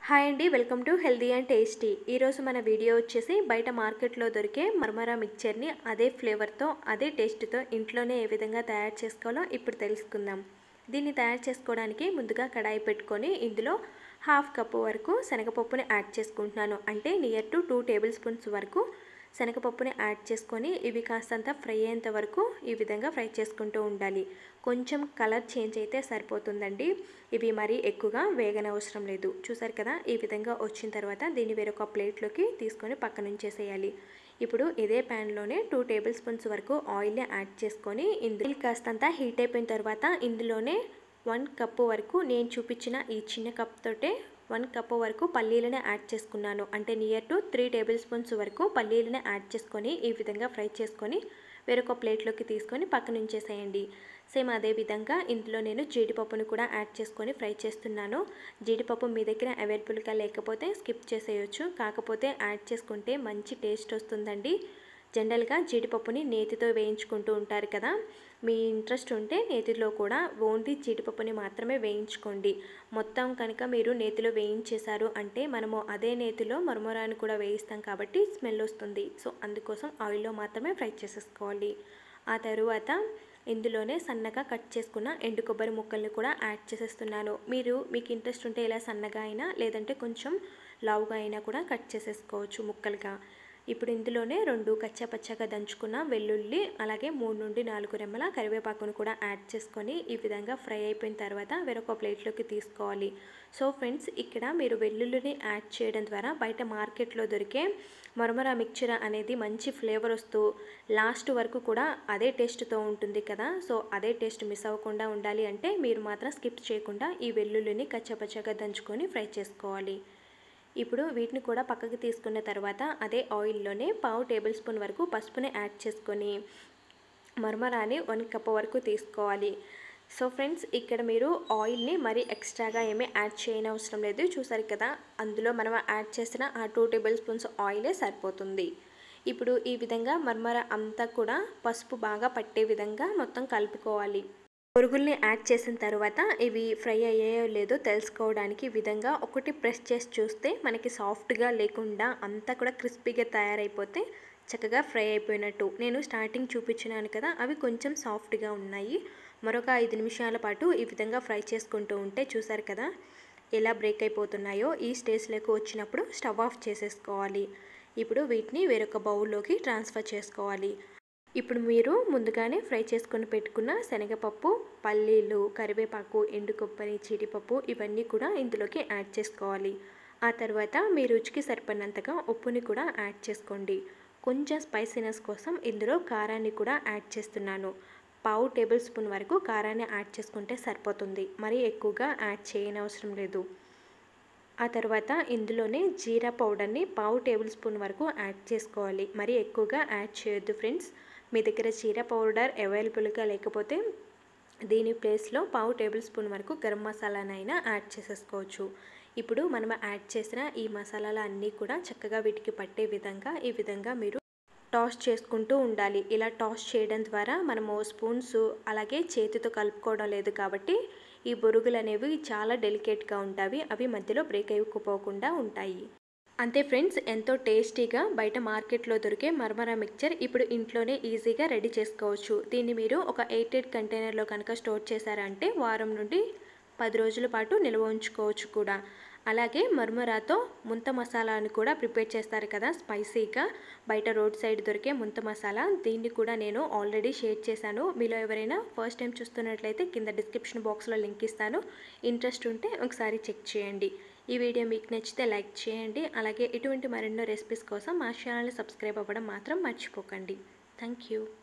hi అండి welcome to healthy and tasty ఈరోజు మన వీడియో వచ్చేసి బయట మార్కెట్లో దొరికే మర్మరా మిక్చర్ని అదే ఫ్లేవర్తో అదే టేస్ట్తో ఇంట్లోనే ఏ విధంగా తయారు చేసుకోవాలో ఇప్పుడు తెలుసుకుందాం దీన్ని తయారు చేసుకోవడానికి ముందుగా కడాయి పెట్టుకొని ఇందులో హాఫ్ కప్పు వరకు శనగపప్పుని యాడ్ చేసుకుంటున్నాను అంటే near to two tablespoons వరకు శనగపప్పుని యాడ్ చేసుకొని ఇవి కాస్తంత ఫ్రై అయ్యేంత వరకు ఈ విధంగా ఫ్రై చేసుకుంటూ ఉండాలి కొంచెం కలర్ చేంజ్ అయితే సరిపోతుందండి ఇవి మరీ ఎక్కువగా వేగనవసరం లేదు చూసారు కదా ఈ విధంగా వచ్చిన తర్వాత దీన్ని వేరొక ప్లేట్లోకి తీసుకొని పక్కన ఉంచేసేయాలి ఇప్పుడు ఇదే ప్యాన్లోనే టూ టేబుల్ స్పూన్స్ వరకు ఆయిల్ని యాడ్ చేసుకొని ఇందులో కాస్తంత హీట్ అయిపోయిన తర్వాత ఇందులోనే వన్ కప్పు వరకు నేను చూపించిన ఈ చిన్న కప్ తోటే వన్ కప్ వరకు పల్లీలను యాడ్ చేసుకున్నాను అంటే near to three tablespoons వరకు పల్లీలను యాడ్ చేసుకొని ఈ విధంగా ఫ్రై చేసుకొని వేరొక ప్లేట్లోకి తీసుకొని పక్కన ఉంచేసేయండి సేమ్ అదే విధంగా ఇందులో నేను జీడిపప్పును కూడా యాడ్ చేసుకొని ఫ్రై చేస్తున్నాను జీడిపప్పు మీ దగ్గర అవైలబుల్గా లేకపోతే స్కిప్ చేసేయచ్చు కాకపోతే యాడ్ చేసుకుంటే మంచి టేస్ట్ వస్తుందండి జనరల్గా జీడిపప్పుని నేతితో వేయించుకుంటూ ఉంటారు కదా మీ ఇంట్రెస్ట్ ఉంటే నేతిలో కూడా ఓన్లీ జీడిపప్పుని మాత్రమే వేయించుకోండి మొత్తం కనుక మీరు నేతిలో వేయించేశారు అంటే మనము అదే నేతిలో మరమరాన్ని కూడా వేయిస్తాం కాబట్టి స్మెల్ వస్తుంది సో అందుకోసం ఆయిల్లో మాత్రమే ఫ్రై చేసేసుకోవాలి ఆ తరువాత ఇందులోనే సన్నగా కట్ చేసుకున్న ఎండు కొబ్బరి ముక్కల్ని కూడా యాడ్ చేసేస్తున్నాను మీరు మీకు ఇంట్రెస్ట్ ఉంటే ఇలా సన్నగా అయినా లేదంటే కొంచెం లావుగా అయినా కూడా కట్ చేసేసుకోవచ్చు ముక్కలుగా ఇప్పుడు ఇందులోనే రెండు కచ్చాపచ్చగా దంచుకున్న వెల్లుల్లి అలాగే మూడు నుండి నాలుగు రెమ్మల కరివేపాకును కూడా యాడ్ చేసుకొని ఈ విధంగా ఫ్రై అయిపోయిన తర్వాత వేరొక ప్లేట్లోకి తీసుకోవాలి సో ఫ్రెండ్స్ ఇక్కడ మీరు వెల్లుల్లిని యాడ్ చేయడం ద్వారా బయట మార్కెట్లో దొరికే మరమరా మిక్చర్ అనేది మంచి ఫ్లేవర్ వస్తూ లాస్ట్ వరకు కూడా అదే టేస్ట్తో ఉంటుంది కదా సో అదే టేస్ట్ మిస్ అవ్వకుండా ఉండాలి అంటే మీరు మాత్రం స్కిప్ చేయకుండా ఈ వెల్లుల్లిని కచ్చపచ్చగా దంచుకొని ఫ్రై చేసుకోవాలి ఇప్పుడు వీటిని కూడా పక్కకి తీసుకున్న తర్వాత అదే ఆయిల్లోనే పావు టేబుల్ స్పూన్ వరకు పసుపుని యాడ్ చేసుకొని మరమరాని వన్ కప్ వరకు తీసుకోవాలి సో ఫ్రెండ్స్ ఇక్కడ మీరు ఆయిల్ని మరీ ఎక్స్ట్రాగా ఏమీ యాడ్ చేయనవసరం లేదు చూసారు కదా అందులో మనం యాడ్ చేసిన ఆ టూ టేబుల్ స్పూన్స్ ఆయిలే సరిపోతుంది ఇప్పుడు ఈ విధంగా మర్మర అంతా కూడా పసుపు బాగా పట్టే విధంగా మొత్తం కలుపుకోవాలి పురుగుల్ని యాడ్ చేసిన తర్వాత ఇవి ఫ్రై అయ్యాయో లేదో తెలుసుకోవడానికి ఈ విధంగా ఒకటి ప్రెస్ చేసి చూస్తే మనకి సాఫ్ట్గా లేకుండా అంతా కూడా క్రిస్పీగా తయారైపోతే చక్కగా ఫ్రై అయిపోయినట్టు నేను స్టార్టింగ్ చూపించినాను కదా అవి కొంచెం సాఫ్ట్గా ఉన్నాయి మరొక ఐదు నిమిషాల పాటు ఈ విధంగా ఫ్రై చేసుకుంటూ ఉంటే చూసారు కదా ఎలా బ్రేక్ అయిపోతున్నాయో ఈ స్టేజ్లోకి వచ్చినప్పుడు స్టవ్ ఆఫ్ చేసేసుకోవాలి ఇప్పుడు వీటిని వేరొక బౌల్లోకి ట్రాన్స్ఫర్ చేసుకోవాలి ఇప్పుడు మీరు ముందుగానే ఫ్రై చేసుకొని పెట్టుకున్న శనగపప్పు పల్లీలు కరివేపాకు ఎండు కొబ్బరి జీడిపప్పు ఇవన్నీ కూడా ఇందులోకి యాడ్ చేసుకోవాలి ఆ తర్వాత మీ రుచికి సరిపడినంతగా ఉప్పుని కూడా యాడ్ చేసుకోండి కొంచెం స్పైసీనెస్ కోసం ఇందులో కారాన్ని కూడా యాడ్ చేస్తున్నాను పావు టేబుల్ స్పూన్ వరకు కారాన్ని యాడ్ చేసుకుంటే సరిపోతుంది మరీ ఎక్కువగా యాడ్ చేయనవసరం లేదు ఆ తర్వాత ఇందులోనే జీరా పౌడర్ని పావు టేబుల్ స్పూన్ వరకు యాడ్ చేసుకోవాలి మరీ ఎక్కువగా యాడ్ చేయొద్దు ఫ్రెండ్స్ మీ దగ్గర జీరా పౌడర్ అవైలబుల్గా లేకపోతే దీని ప్లేస్లో పావు టేబుల్ స్పూన్ వరకు గరం మసాలానైనా యాడ్ చేసేసుకోవచ్చు ఇప్పుడు మనం యాడ్ చేసిన ఈ మసాలాలు అన్నీ కూడా చక్కగా వీటికి పట్టే విధంగా ఈ విధంగా మీరు టాస్ చేసుకుంటూ ఉండాలి ఇలా టాస్ చేయడం ద్వారా మనము స్పూన్స్ అలాగే చేతితో కలుపుకోవడం లేదు కాబట్టి ఈ బొరుగులు అనేవి చాలా డెలికేట్గా ఉంటాయి అవి మధ్యలో బ్రేక్ అయిపోకుండా ఉంటాయి అంతే ఫ్రెండ్స్ ఎంతో టేస్టీగా బయట మార్కెట్లో దొరికే మర్మరా మిక్చర్ ఇప్పుడు ఇంట్లోనే ఈజీగా రెడీ చేసుకోవచ్చు దీన్ని మీరు ఒక ఎయిటెడ్ కంటైనర్లో కనుక స్టోర్ చేశారంటే వారం నుండి పది రోజుల పాటు నిల్వ ఉంచుకోవచ్చు కూడా అలాగే మర్మరాతో ముంత మసాలాను కూడా ప్రిపేర్ చేస్తారు కదా స్పైసీగా బయట రోడ్ సైడ్ దొరికే ముంత మసాలా దీన్ని కూడా నేను ఆల్రెడీ షేర్ చేశాను మీలో ఎవరైనా ఫస్ట్ టైం చూస్తున్నట్లయితే కింద డిస్క్రిప్షన్ బాక్స్లో లింక్ ఇస్తాను ఇంట్రెస్ట్ ఉంటే ఒకసారి చెక్ చేయండి ఈ వీడియో మీకు నచ్చితే లైక్ చేయండి అలాగే ఇటువంటి మరెన్నో రెసిపీస్ కోసం మా ఛానల్ని సబ్స్క్రైబ్ అవ్వడం మాత్రం మర్చిపోకండి థ్యాంక్ యూ